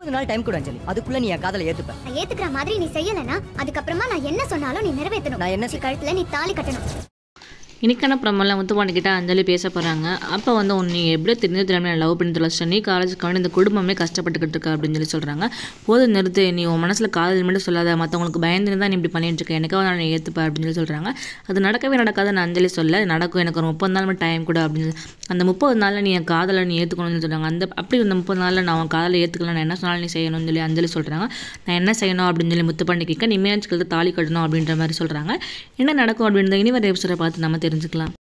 கொஞ்ச நாள் டைம் கொடு அஞ்சலி அதுக்குள்ள நீ என் காதலை ஏத்துப்ப நான் ஏத்துக்கிற மாதிரி நீ செய்யலனா அதுக்கப்புறமா நான் என்ன சொன்னாலும் நீ நிறைவேற்றணும் நான் என்ன நீ கழுத்துல நீ தாலி கட்டணும் இன்னைக்கான ப்ரமோல முத்துப்பாண்டி கிட்ட அஞ்சலி பேச போகிறாங்க அப்போ வந்து உன்னை எப்படியோ தெரிஞ்சு தெரியாம லவ் பண்ணி தொலைச்சிட்ட நீ காலேஜுக்கு வந்து இந்த குடும்பமே கஷ்டப்பட்டுக்கிட்டு இருக்க அப்படின்னு சொல்லி சொல்கிறாங்க போதும் நிறுத்து நீ உன் மனசில் காதல் மட்டும் சொல்லாத மற்றவங்களுக்கு பயந்து தான் நீ இப்படி பண்ணிட்டு இருக்க எனக்காக நான் ஏற்றுப்பேன் அப்படின்னு சொல்லி சொல்கிறாங்க அது நடக்கவே நடக்காதுன்னு அஞ்சலி சொல்ல நடக்கும் எனக்கு ஒரு முப்பது நாள் மட்டும் டைம் கொடு அப்படின்னு சொல்லி அந்த முப்பது நாளில் நீ என் காதலை நீ ஏற்றுக்கணும்னு சொல்கிறாங்க அந்த அப்படி அந்த முப்பது நாளில் நான் உன் காதலை ஏற்றுக்கலாம் நான் என்ன சொன்னாலும் நீ செய்யணும்னு சொல்லி அஞ்சலி சொல்கிறாங்க நான் என்ன செய்யணும் அப்படின்னு சொல்லி முத்துப்பாண்டி கேட்க நீ மேட்ச் தாலி கட்டணும் அப்படின்ற மாதிரி சொல்கிறாங்க என்ன நடக்கும் அப்படின்றத இனி வர எபிசோட பார்த்து நம்ம தெரிஞ்சுக்கலாம்